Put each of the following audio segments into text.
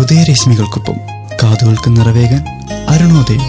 ഉദയരശ്മികൾക്കൊപ്പം കാതുകൾക്ക് നിറവേകാൻ അരുണോദയം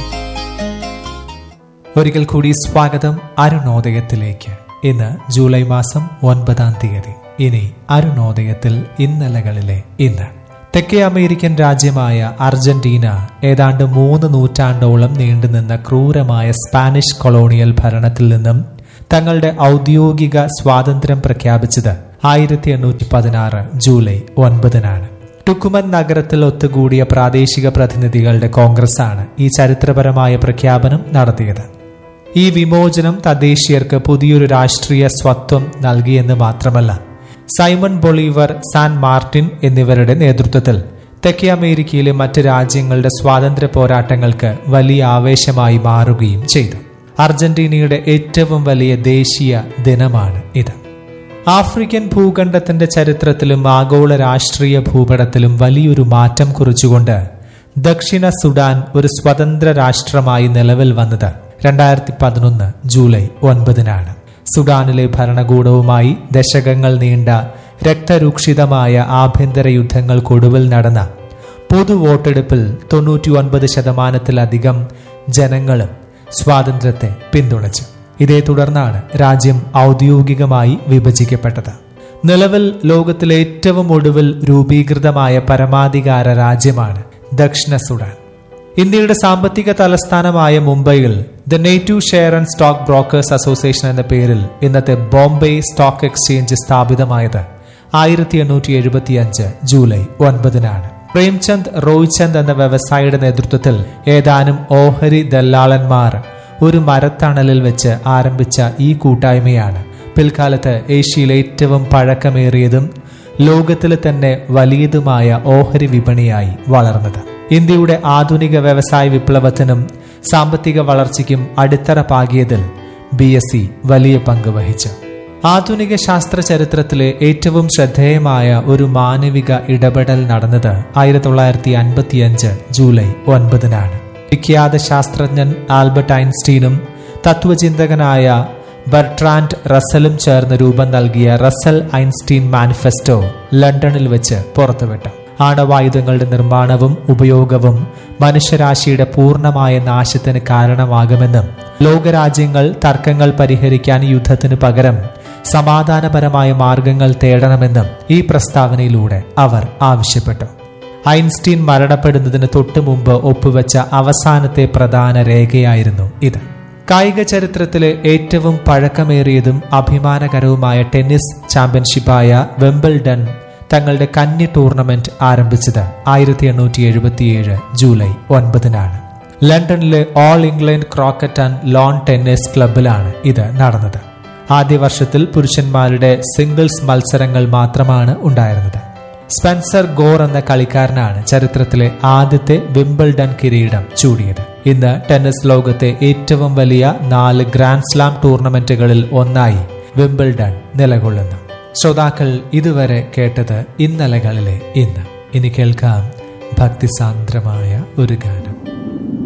ഒരിക്കൽ കൂടി സ്വാഗതം അരുണോദയത്തിലേക്ക് ഇന്ന് ജൂലൈ മാസം ഒൻപതാം തീയതി ഇനി അരുണോദയത്തിൽ ഇന്നലകളിലെ ഇന്ന് തെക്കേ അമേരിക്കൻ രാജ്യമായ അർജന്റീന ഏതാണ്ട് മൂന്ന് നൂറ്റാണ്ടോളം നീണ്ടുനിന്ന ക്രൂരമായ സ്പാനിഷ് കൊളോണിയൽ ഭരണത്തിൽ നിന്നും തങ്ങളുടെ ഔദ്യോഗിക സ്വാതന്ത്ര്യം പ്രഖ്യാപിച്ചത് ആയിരത്തി എണ്ണൂറ്റി പതിനാറ് ജൂലൈ ഒൻപതിനാണ് ടുക്കുമൻ നഗരത്തിൽ ഒത്തുകൂടിയ പ്രാദേശിക പ്രതിനിധികളുടെ കോൺഗ്രസാണ് ഈ ചരിത്രപരമായ പ്രഖ്യാപനം നടത്തിയത് ഈ വിമോചനം തദ്ദേശീയർക്ക് പുതിയൊരു രാഷ്ട്രീയ സ്വത്വം നൽകിയെന്ന് മാത്രമല്ല സൈമൺ ബൊളീവർ സാൻ മാർട്ടിൻ എന്നിവരുടെ നേതൃത്വത്തിൽ തെക്കേ അമേരിക്കയിലെ മറ്റ് രാജ്യങ്ങളുടെ സ്വാതന്ത്ര്യ പോരാട്ടങ്ങൾക്ക് വലിയ ആവേശമായി മാറുകയും ചെയ്തു അർജന്റീനയുടെ ഏറ്റവും വലിയ ദേശീയ ദിനമാണ് ഇത് ആഫ്രിക്കൻ ഭൂഖണ്ഡത്തിന്റെ ചരിത്രത്തിലും ആഗോള രാഷ്ട്രീയ ഭൂപടത്തിലും വലിയൊരു മാറ്റം കുറിച്ചുകൊണ്ട് ദക്ഷിണ സുഡാൻ ഒരു സ്വതന്ത്ര രാഷ്ട്രമായി നിലവിൽ വന്നത് രണ്ടായിരത്തി പതിനൊന്ന് ജൂലൈ ഒൻപതിനാണ് സുഡാനിലെ ഭരണകൂടവുമായി ദശകങ്ങൾ നീണ്ട രക്തരൂക്ഷിതമായ ആഭ്യന്തര യുദ്ധങ്ങൾക്കൊടുവിൽ നടന്ന പൊതു വോട്ടെടുപ്പിൽ തൊണ്ണൂറ്റി ഒൻപത് ശതമാനത്തിലധികം ജനങ്ങളും സ്വാതന്ത്ര്യത്തെ പിന്തുണച്ചു ഇതേ തുടർന്നാണ് രാജ്യം ഔദ്യോഗികമായി വിഭജിക്കപ്പെട്ടത് നിലവിൽ ലോകത്തിലെ ഏറ്റവും ഒടുവിൽ രൂപീകൃതമായ പരമാധികാര രാജ്യമാണ് ദക്ഷിണ സുഡാൻ ഇന്ത്യയുടെ സാമ്പത്തിക തലസ്ഥാനമായ മുംബൈയിൽ the native share and stock brokers association എന്ന പേരിൽ ഇന്നത്തെ ബോംബെ സ്റ്റോക്ക് എക്സ്ചേഞ്ച് സ്ഥാപിതമായത് ആയിരത്തി എണ്ണൂറ്റി എഴുപത്തി അഞ്ച് ജൂലൈ ഒൻപതിനാണ് പ്രേംചന്ദ് റോയ്ചന്ദ് എന്ന വ്യവസായിയുടെ നേതൃത്വത്തിൽ ഏതാനും ഓഹരി ദല്ലാളന്മാർ ഒരു മരത്തണലിൽ വെച്ച് ആരംഭിച്ച ഈ കൂട്ടായ്മയാണ് പിൽക്കാലത്ത് ഏഷ്യയിലെ ഏറ്റവും പഴക്കമേറിയതും ലോകത്തിലെ തന്നെ വലിയതുമായ ഓഹരി വിപണിയായി വളർന്നത് ഇന്ത്യയുടെ ആധുനിക വ്യവസായ വിപ്ലവത്തിനും സാമ്പത്തിക വളർച്ചയ്ക്കും അടിത്തറ പാകിയതിൽ ബി എസ് സി വലിയ പങ്ക് വഹിച്ചു ആധുനിക ശാസ്ത്ര ചരിത്രത്തിലെ ഏറ്റവും ശ്രദ്ധേയമായ ഒരു മാനവിക ഇടപെടൽ നടന്നത് ആയിരത്തി തൊള്ളായിരത്തി അൻപത്തിയഞ്ച് ജൂലൈ ഒൻപതിനാണ് വിഖ്യാത ശാസ്ത്രജ്ഞൻ ആൽബർട്ട് ഐൻസ്റ്റീനും തത്വചിന്തകനായ ബർട്രാൻഡ് റസലും ചേർന്ന് രൂപം നൽകിയ റസൽ ഐൻസ്റ്റീൻ മാനിഫെസ്റ്റോ ലണ്ടനിൽ വെച്ച് പുറത്തുവിട്ടു ആണവായുധങ്ങളുടെ നിർമ്മാണവും ഉപയോഗവും മനുഷ്യരാശിയുടെ പൂർണ്ണമായ നാശത്തിന് കാരണമാകുമെന്നും ലോകരാജ്യങ്ങൾ തർക്കങ്ങൾ പരിഹരിക്കാൻ യുദ്ധത്തിന് പകരം സമാധാനപരമായ മാർഗങ്ങൾ തേടണമെന്നും ഈ പ്രസ്താവനയിലൂടെ അവർ ആവശ്യപ്പെട്ടു ഐൻസ്റ്റീൻ മരണപ്പെടുന്നതിന് തൊട്ടു മുമ്പ് ഒപ്പുവെച്ച അവസാനത്തെ പ്രധാന രേഖയായിരുന്നു ഇത് കായിക ചരിത്രത്തിലെ ഏറ്റവും പഴക്കമേറിയതും അഭിമാനകരവുമായ ടെന്നീസ് ചാമ്പ്യൻഷിപ്പായ വെമ്പിൾഡൺ തങ്ങളുടെ കന്നി ടൂർണമെന്റ് ആരംഭിച്ചത് ആയിരത്തി എണ്ണൂറ്റി എഴുപത്തിയേഴ് ജൂലൈ ഒൻപതിനാണ് ലണ്ടനിലെ all England croquet and lawn tennis ക്ലബിലാണ് ഇത് നടന്നത് ആദ്യ വർഷത്തിൽ പുരുഷന്മാരുടെ സിംഗിൾസ് മത്സരങ്ങൾ മാത്രമാണ് ഉണ്ടായിരുന്നത് സ്പെൻസർ ഗോർ എന്ന കളിക്കാരനാണ് ചരിത്രത്തിലെ ആദ്യത്തെ വിംബിൾഡൺ കിരീടം ചൂടിയത് ഇന്ന് ടെന്നീസ് ലോകത്തെ ഏറ്റവും വലിയ നാല് ഗ്രാൻഡ് സ്ലാം ടൂർണമെന്റുകളിൽ ഒന്നായി വിംബിൾഡൺ നിലകൊള്ളുന്നു ശ്രോതാക്കൾ ഇതുവരെ കേട്ടത് ഇന്നലകളിലെ ഇന്ന് ഇനി കേൾക്കാം ഭക്തിസാന്ദ്രമായ ഒരു ഗാനം